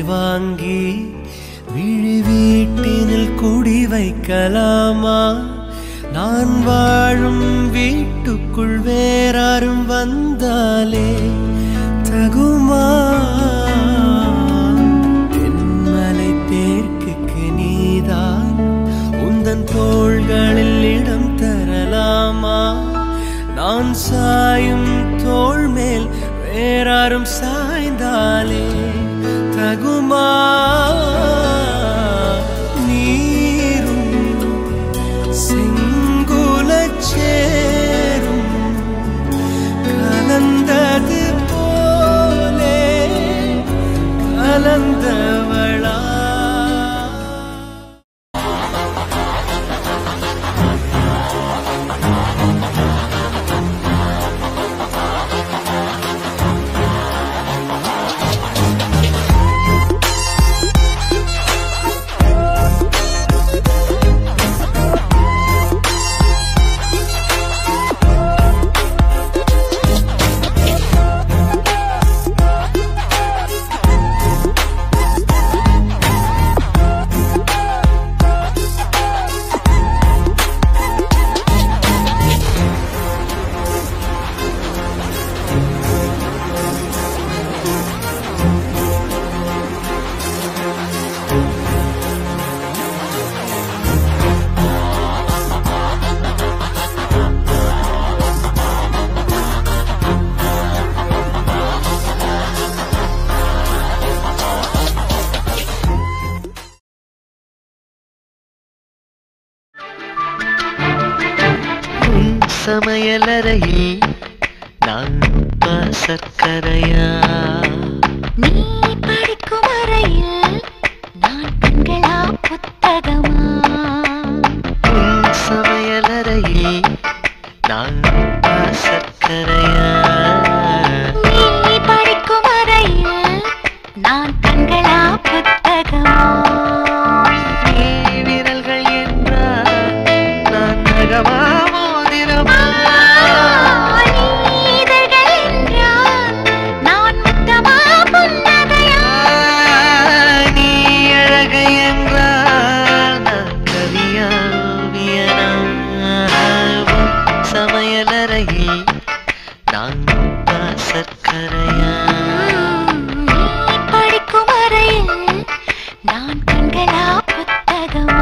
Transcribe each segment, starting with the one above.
வாங்கி விழி வீட்டினில் குடி வைக்கலாமா நான் வாழும் வீட்டுக்குள் வேறாரும் வந்தாலே தகுமா தென்மலை தேர்க்குக்கு நீதான் உந்தன் தோள்களில் இடம் தரலாமா நான் சாயும் தோள் மேல் வேறாரும் சாய்ந்தாலே தகுமா நீரும் செங்குலச் சேரும் கலந்தது போலே கலந்தவளா உன் சமையலறையில் நான் உப்பா சர்க்கரையா நீ படிக்கும் அறையில் நான் கண்களா புத்தகமா உன் சமையலறையில் நான் உப்பா சர்க்கரையா நீ படிக்கும் அறையில் நான் கண்களா புத்தகமா நீ விரல்கள் என்றால் நான் நகமா மோதிரமா நீ இதழ்கள் என்றால் நான் முத்தமா புன்னகையா நீ அழகு என்றால் நான் கவியா ஓவியனா உன் சமையலறையில் நான் உப்பா சர்க்கரையா நீ படிக்கும் அறையில் நான் கண்களா புத்தகமா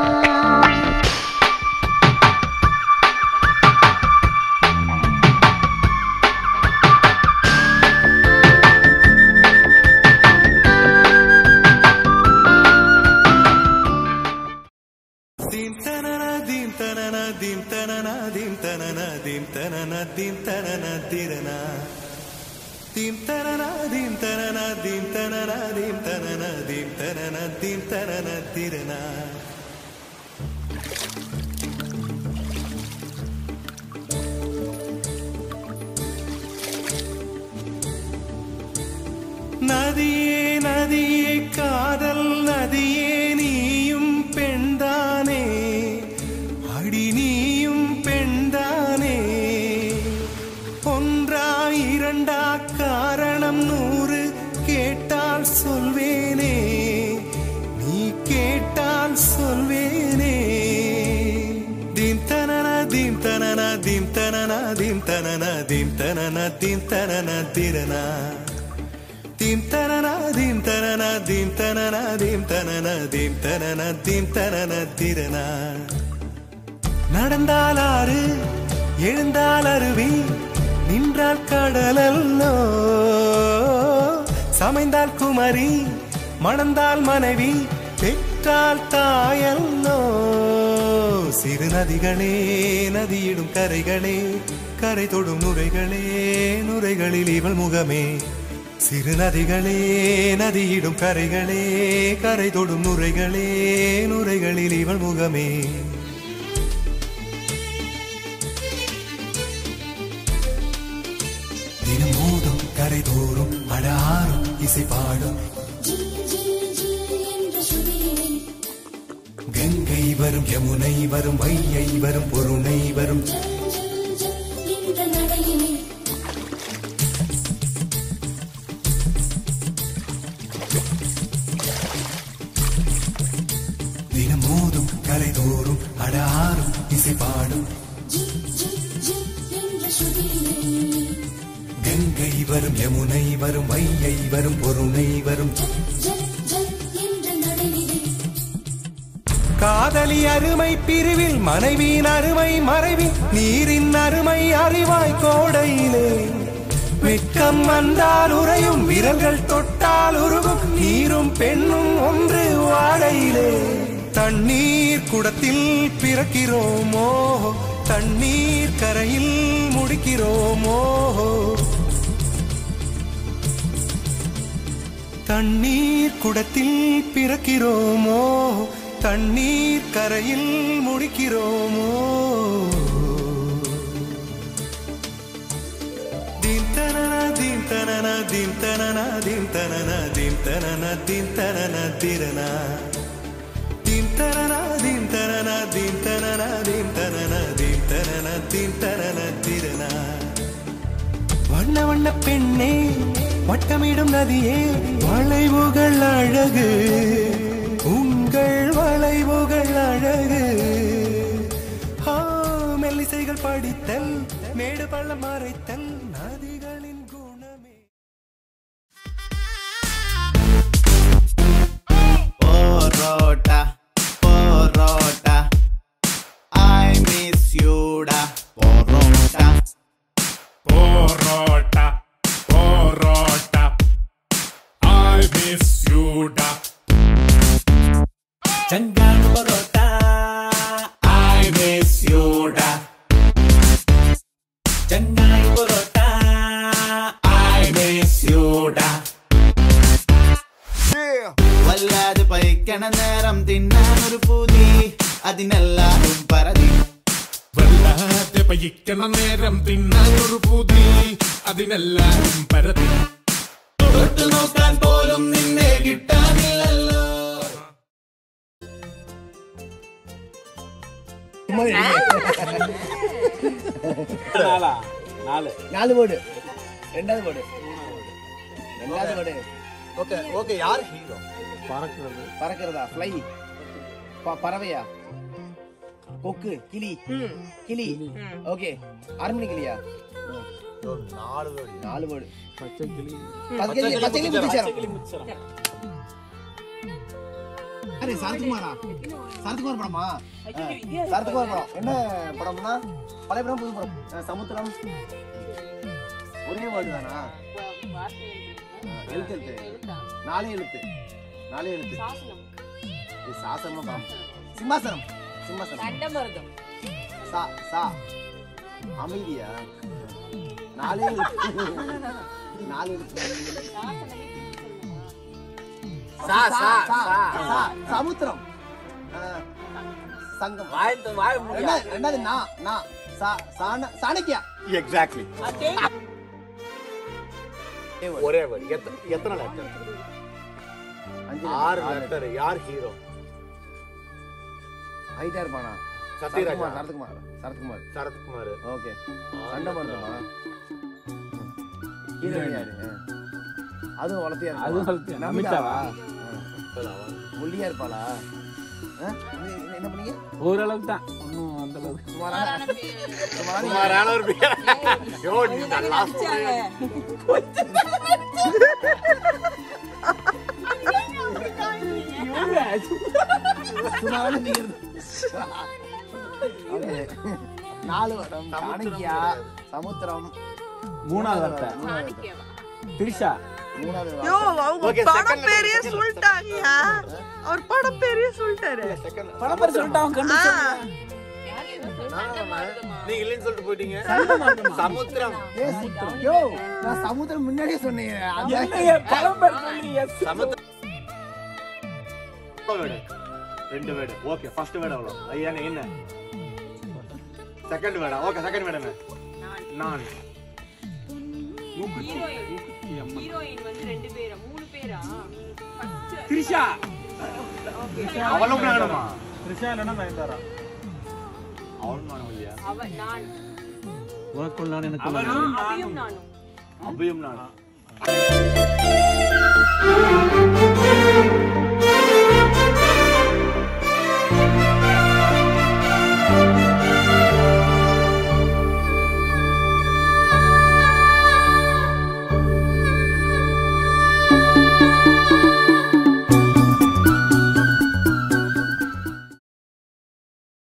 Dim tanana dim tanana dim tanana dim tanana dim tanana dim tanana dirana Dim tanana dim tanana dim tanana dim tanana dim tanana dim tanana dirana நதியே நதியே காதல் நதியே நீயும் பெண்தானே அடி நீயும் பெண்தானே ஒன்றா இரண்டா காரணம் நூறு கேட்டால் சொல்வேனே நீ கேட்டால் சொல்வேனே தீம் தனன தீம் தனன தீம் தனன தீம் தனன தீம் தனன தீம் தனன திரனா தீம் தனன தீம் தனன தீம் தனன தீம் தனன தீம் தனன தீம் தனன திரனா நடந்தால் ஆறு எழுந்தால் அருவி நின்றால் கடலல்லோ சமைந்தால் குமரி மணந்தால் மனைவி பெற்றால் தாயல்லோ சிறு நதிகளே நதியிடும் கரைகளே கரை தொடும் நுரைகளே நுரைகளில் இவள் முகமே சிறு நதிகளே நதியிடும் கரைகளே கரை தொடும் நுரைகளே நுரைகளில் இவள் முகமே தினம் மோதும் கரை தோறும் அடாரும் இசை பாடும் கங்கை வரும் யமுனை வரும் வையை வரும் பொருணை வரும் கரை தோறும் அடாரும் இசை பாடும் கங்கை வரும் யமுனை வரும் வையை வரும் பொருணை வரும் காதலி அருமை பிரிவில் மனைவியின் அருமை மறைவில் நீரின் அருமை அறிவாய் கோடையிலே வெட்கம் வந்தால் உறையும் விரல்கள் தொட்டால் உருகும் நீரும் பெண்ணும் ஒன்று வாடையிலே தண்ணீர் குடத்தில் பிறக்கிறோமோ தண்ணீர் கரையில் முடிக்கிறோமோ தண்ணீர் குடத்தில் பிறக்கிறோமோ தண்ணீர் கரையில் முடிக்கிறோமோ தீம் தனன தீம் தனன தீம் தனன தீம் தனன தீம் தனன தீம் தனன திரனா தீம் தனன தீம் தனன தீம் தனன தீம் தனன தீம் தனன தீம் தனன திரனா வண்ண வண்ண பெண்ணே வட்டமிடும் நதியே வளைவுகள் அழகு உங்கள் வளைவுகள் அழகு ஆ, மெல்லிசைகள் படித்தல் மேடு பள்ளம் மறைத்தல் நதிகளின் குணமே Porota, porota, I miss you da, porota. Porota, porota, I miss you da. Changan porota, I miss you da. Changai porota, I miss you da. വല്ലാതെ പൈക്കണ നേരം തിന്നാനൊരു പൂതി അതിനെല്ലാരും പറതി വല്ലാതെ പയ്ക്കണ നേരം തിന്നാൻ ഒരു പൂതി അതിനെല്ലാരും പരതി തൊട്ടു നോക്കാൻ പോലും നിന്നെ കിട്ടാനില്ലല്ലോ நாலு வேர்டு ரெண்டாவது வேர்டு ரெண்டாவது வேர்டு ஓகே ஓகே யார் ஹீரோ பறக்கிறதா ஃப்ளை பறவையா கொக்கு கிளி கிளி ஓகே அரண்மனை கிளியா நாலு பேர் நாலு வேர்டு பச்சை கிளி பச்சை கிளி முத்துச்சாரம் அரே சரத்குமாரா சரத்குமார் படமா ஆ, சரத்குமார் படம் என்ன படம்னா பழைய படம் புது படம் ஆ, சமுத்திரம் ஒரே வேர்டு தானா ஆ, எழுத்து எழுத்து நாலே எழுத்து நாலே எழுத்து இது சாசனமா படம் சிம்மாசனம் சிம்மாசனம் சா சா அமைதியா நாலே எழுத்து நாலு எழுத்து சா சா சா சா சமுத்திரம் ஆ, சங்கம் ரெண்டாவது ரெண்டாவது நா நா சா சாண சாணக்கியா எக்ஸாக்ட்லி ஏ word. ஒரே வேர்டு எத்தனை லெட்டர் அஞ்சு ஆறு ஆறு லெட்டர் யார் ஹீரோ ஹைட்டா இருப்பானா சத்யராஜா சரத்குமார் சரத்குமார் சரத்குமார் சரத்குமார் ஓகே சண்டை பண்ணுமா ஹீரோயின் யாரு அதுவும் வளர்த்தியா அதுவும் வளர்த்தியா நமிதாவா ஒல்லியா இருப்பாளா ஆ? நீ- நீ என்ன பண்ணீங்க ஓரளவுக்கு தான் ஒன்றும் அந்த அளவுக்கு சுமாரான சுமாரான சுமாரான ஒரு பேர் யோ நீ நல்லா சுமாரான நீர் Okay. நாலு வடம் சாணக்கியா சமுத்திரம் மூணாவது வார்த்தை மூணாவது வார்த்தை. திரிஷா மூணாவது யோ வார்த்தை. அவங்க Okay, படம் second பேரே letter, second சொல்லிட்டாங்கயா அவர் படம் பேரே சொல்லிட்டாரு படம் பேர் சொல்லிட்டு அவன் கண்டு ஆ, நீங்க இல்லைன்னு சொல்லிட்டு போயிட்டீங்க சமுத்திரம் ஏய், யோ, நான் சமுத்திரம் முன்னாடியே சொன்னேன் அதான் படம் பேர் சொல்லி எஸ் சமுத்திரம் வேர்டு ரெண்டு வேர்டு ஓகே ஃபர்ஸ்ட் வேர்டு அவ்வளோ ஐயா என்ன செகண்ட் வேர்டா ஓகே செகண்ட் வேர்டு என்ன நான் ஹீரோயின் வந்து ரெண்டு பேரா மூணு பேரா திரிஷா அவளும் வேணுமா திரிஷா இல்லைன்னா நயன்தாரா அவளும் வேணும் இல்லையா அவ நான் உனக்குள் நான் எனக்கு அபியும் நானும் அபியும் நான்